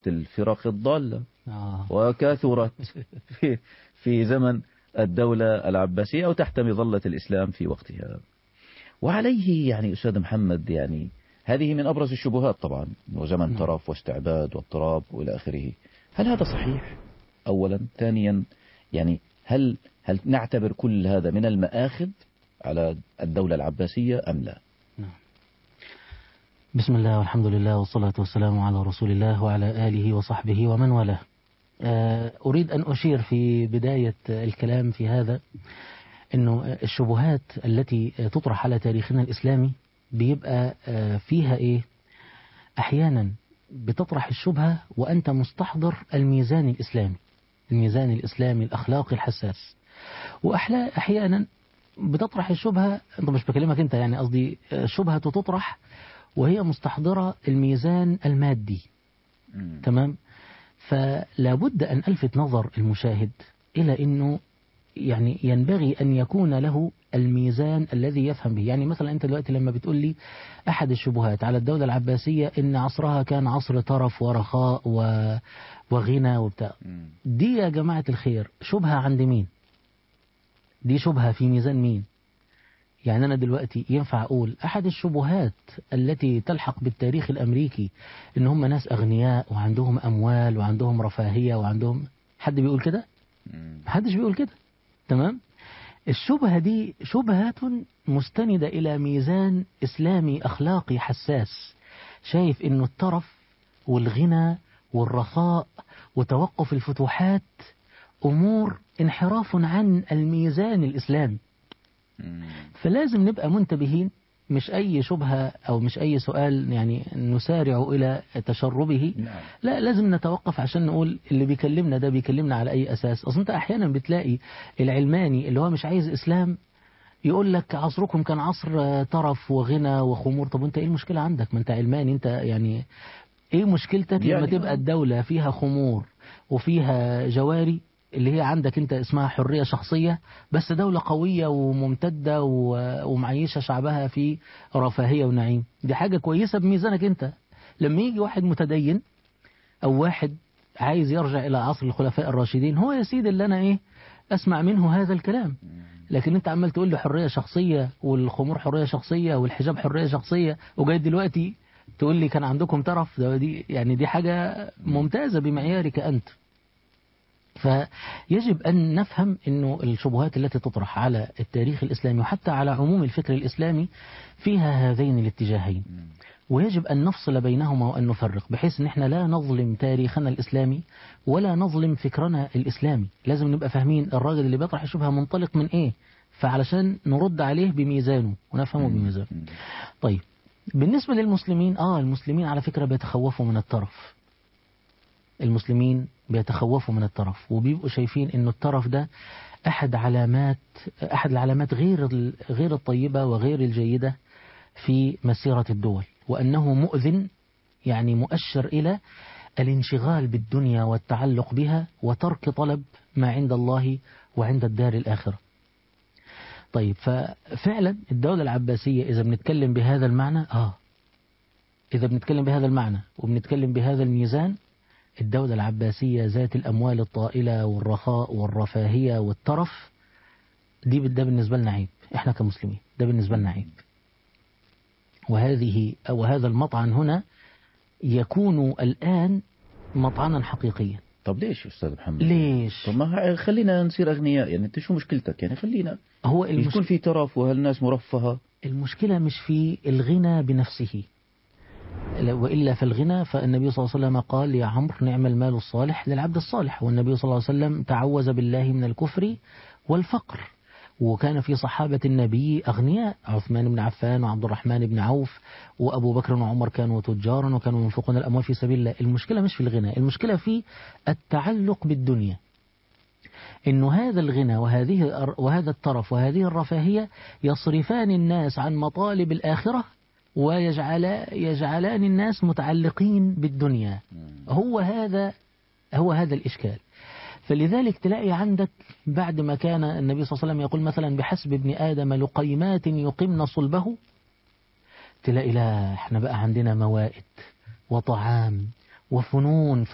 الفرق الضالة آه. وكثرت في, في زمن الدولة العباسية أو تحت مظلة الإسلام في وقتها وعليه يعني أستاذ محمد يعني هذه من أبرز الشبهات طبعا وزمن نعم. ترف واستعباد واضطراب وإلى آخره هل هذا صحيح أولا ثانيا يعني هل هل نعتبر كل هذا من المآخذ على الدولة العباسية أم لا بسم الله والحمد لله والصلاة والسلام على رسول الله وعلى آله وصحبه ومن والاه آه، أريد أن أشير في بداية الكلام في هذا أنه الشبهات التي تطرح على تاريخنا الإسلامي بيبقى آه، فيها إيه أحيانا بتطرح الشبهة وأنت مستحضر الميزان الإسلامي الميزان الإسلامي الأخلاقي الحساس وأحيانا بتطرح الشبهة أنت مش بكلمك أنت يعني قصدي آه، شبهة تطرح وهي مستحضرة الميزان المادي تمام فلا بد أن ألفت نظر المشاهد إلى أنه يعني ينبغي أن يكون له الميزان الذي يفهم به يعني مثلا أنت دلوقتي لما بتقول لي أحد الشبهات على الدولة العباسية أن عصرها كان عصر ترف ورخاء و... وغنى وبتاع دي يا جماعة الخير شبهة عند مين دي شبهة في ميزان مين يعني أنا دلوقتي ينفع أقول أحد الشبهات التي تلحق بالتاريخ الأمريكي إن هم ناس أغنياء وعندهم أموال وعندهم رفاهية وعندهم حد بيقول كده؟ محدش بيقول كده تمام؟ الشبهة دي شبهة مستندة إلى ميزان إسلامي أخلاقي حساس شايف إنه الترف والغنى والرخاء وتوقف الفتوحات أمور انحراف عن الميزان الإسلامي فلازم نبقى منتبهين مش أي شبهة أو مش أي سؤال يعني نسارع إلى تشربه نعم. لا لازم نتوقف عشان نقول اللي بيكلمنا ده بيكلمنا على أي أساس أصلا أنت أحيانا بتلاقي العلماني اللي هو مش عايز إسلام يقول لك عصركم كان عصر ترف وغنى وخمور طب وانت ايه المشكلة عندك ما انت علماني انت يعني ايه مشكلتك لما يعني تبقى الدولة فيها خمور وفيها جواري اللي هي عندك انت اسمها حرية شخصية بس دولة قوية وممتدة و- ومعيشة شعبها في رفاهية ونعيم دي حاجة كويسة بميزانك انت لما يجي واحد متدين او واحد عايز يرجع الى عصر الخلفاء الراشدين هو يا سيدي اللي انا ايه اسمع منه هذا الكلام لكن انت عمال تقول لي حرية شخصية والخمور حرية شخصية والحجاب حرية شخصية وجاي دلوقتي تقول لي كان عندكم ترف ده دي يعني دي حاجة ممتازة بمعيارك أنت فيجب أن نفهم أنه الشبهات التي تطرح على التاريخ الإسلامي وحتى على عموم الفكر الإسلامي فيها هذين الاتجاهين ويجب أن نفصل بينهما وأن نفرق بحيث أن احنا لا نظلم تاريخنا الإسلامي ولا نظلم فكرنا الإسلامي لازم نبقى فاهمين الراجل اللي بيطرح الشبهة منطلق من إيه فعلشان نرد عليه بميزانه ونفهمه بميزانه طيب بالنسبة للمسلمين آه المسلمين على فكرة بيتخوفوا من الترف المسلمين بيتخوفوا من الترف وبيبقوا شايفين انه الترف ده احد علامات احد العلامات غير ال- غير الطيبة وغير الجيدة في مسيرة الدول وانه مؤذن يعني مؤشر الى الانشغال بالدنيا والتعلق بها وترك طلب ما عند الله وعند الدار الآخرة طيب ففعلا الدولة العباسية إذا بنتكلم بهذا المعنى آه إذا بنتكلم بهذا المعنى وبنتكلم بهذا الميزان الدولة العباسية ذات الأموال الطائلة والرخاء والرفاهية والترف دي ده بالنسبة لنا عيب إحنا كمسلمين ده بالنسبة لنا عيب وهذه أو هذا المطعن هنا يكون الآن مطعنا حقيقيا طب ليش يا أستاذ محمد ليش طب ما ه- خلينا نصير أغنياء يعني أنت شو مشكلتك يعني خلينا هو يكون المشكلة, في ترف وهالناس مرفهة المشكلة مش في الغنى بنفسه لا- وإلا في الغنى فالنبي صلى الله عليه وسلم قال يا عمرو نعم المال الصالح للعبد الصالح والنبي صلى الله عليه وسلم تعوذ بالله من الكفر والفقر وكان في صحابة النبي أغنياء عثمان بن عفان وعبد الرحمن بن عوف وأبو بكر وعمر كانوا تجارا وكانوا ينفقون الأموال في سبيل الله المشكلة مش في الغنى المشكلة في التعلق بالدنيا إنه هذا الغنى وهذه الر- وهذا الترف وهذه الرفاهية يصرفان الناس عن مطالب الآخرة ويجعل يجعلان الناس متعلقين بالدنيا هو هذا هو هذا الإشكال فلذلك تلاقي عندك بعد ما كان النبي صلى الله عليه وسلم يقول مثلا بحسب ابن آدم لقيمات يقمن صلبه تلاقي لا احنا بقى عندنا موائد وطعام وفنون